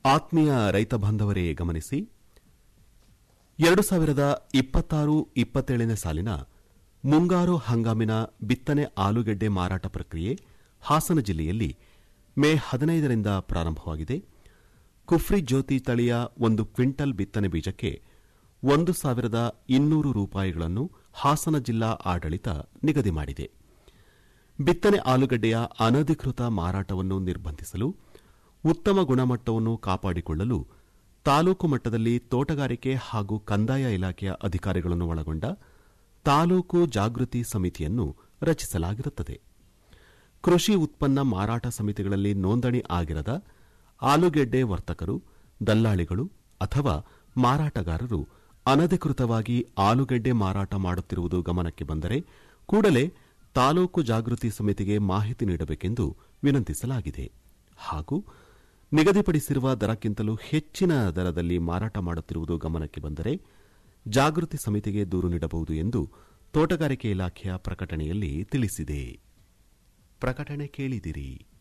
ಆತ್ಮೀಯ ರೈತ ಬಾಂಧವರೇ ಗಮನಿಸಿ ಎರಡು ಸಾವಿರದ ಇಪ್ಪತ್ತಾರು ಇಪ್ಪತ್ತೇಳನೇ ಸಾಲಿನ ಮುಂಗಾರು ಹಂಗಾಮಿನ ಬಿತ್ತನೆ ಆಲೂಗೆಡ್ಡೆ ಮಾರಾಟ ಪ್ರಕ್ರಿಯೆ ಹಾಸನ ಜಿಲ್ಲೆಯಲ್ಲಿ ಮೇ ಹದಿನೈದರಿಂದ ಪ್ರಾರಂಭವಾಗಿದೆ ಕುಫ್ರಿ ಜ್ಯೋತಿ ತಳಿಯ ಒಂದು ಕ್ವಿಂಟಲ್ ಬಿತ್ತನೆ ಬೀಜಕ್ಕೆ ಒಂದು ಸಾವಿರದ ಇನ್ನೂರು ರೂಪಾಯಿಗಳನ್ನು ಹಾಸನ ಜಿಲ್ಲಾ ಆಡಳಿತ ನಿಗದಿ ಮಾಡಿದೆ ಬಿತ್ತನೆ ಆಲೂಗಡ್ಡೆಯ ಅನಧಿಕೃತ ಮಾರಾಟವನ್ನು ನಿರ್ಬಂಧಿಸಲು ಉತ್ತಮ ಗುಣಮಟ್ಟವನ್ನು ಕಾಪಾಡಿಕೊಳ್ಳಲು ತಾಲೂಕು ಮಟ್ಟದಲ್ಲಿ ತೋಟಗಾರಿಕೆ ಹಾಗೂ ಕಂದಾಯ ಇಲಾಖೆಯ ಅಧಿಕಾರಿಗಳನ್ನು ಒಳಗೊಂಡ ತಾಲೂಕು ಜಾಗೃತಿ ಸಮಿತಿಯನ್ನು ರಚಿಸಲಾಗಿರುತ್ತದೆ ಕೃಷಿ ಉತ್ಪನ್ನ ಮಾರಾಟ ಸಮಿತಿಗಳಲ್ಲಿ ನೋಂದಣಿ ಆಗಿರದ ಆಲೂಗೆಡ್ಡೆ ವರ್ತಕರು ದಲ್ಲಾಳಿಗಳು ಅಥವಾ ಮಾರಾಟಗಾರರು ಅನಧಿಕೃತವಾಗಿ ಆಲೂಗೆಡ್ಡೆ ಮಾರಾಟ ಮಾಡುತ್ತಿರುವುದು ಗಮನಕ್ಕೆ ಬಂದರೆ ಕೂಡಲೇ ತಾಲೂಕು ಜಾಗೃತಿ ಸಮಿತಿಗೆ ಮಾಹಿತಿ ನೀಡಬೇಕೆಂದು ವಿನಂತಿಸಲಾಗಿದೆ ಹಾಗೂ ನಿಗದಿಪಡಿಸಿರುವ ದರಕ್ಕಿಂತಲೂ ಹೆಚ್ಚಿನ ದರದಲ್ಲಿ ಮಾರಾಟ ಮಾಡುತ್ತಿರುವುದು ಗಮನಕ್ಕೆ ಬಂದರೆ ಜಾಗೃತಿ ಸಮಿತಿಗೆ ದೂರು ನೀಡಬಹುದು ಎಂದು ತೋಟಗಾರಿಕೆ ಇಲಾಖೆಯ ಪ್ರಕಟಣೆಯಲ್ಲಿ ತಿಳಿಸಿದೆ ಪ್ರಕಟಣೆ ಕೇಳಿದಿರಿ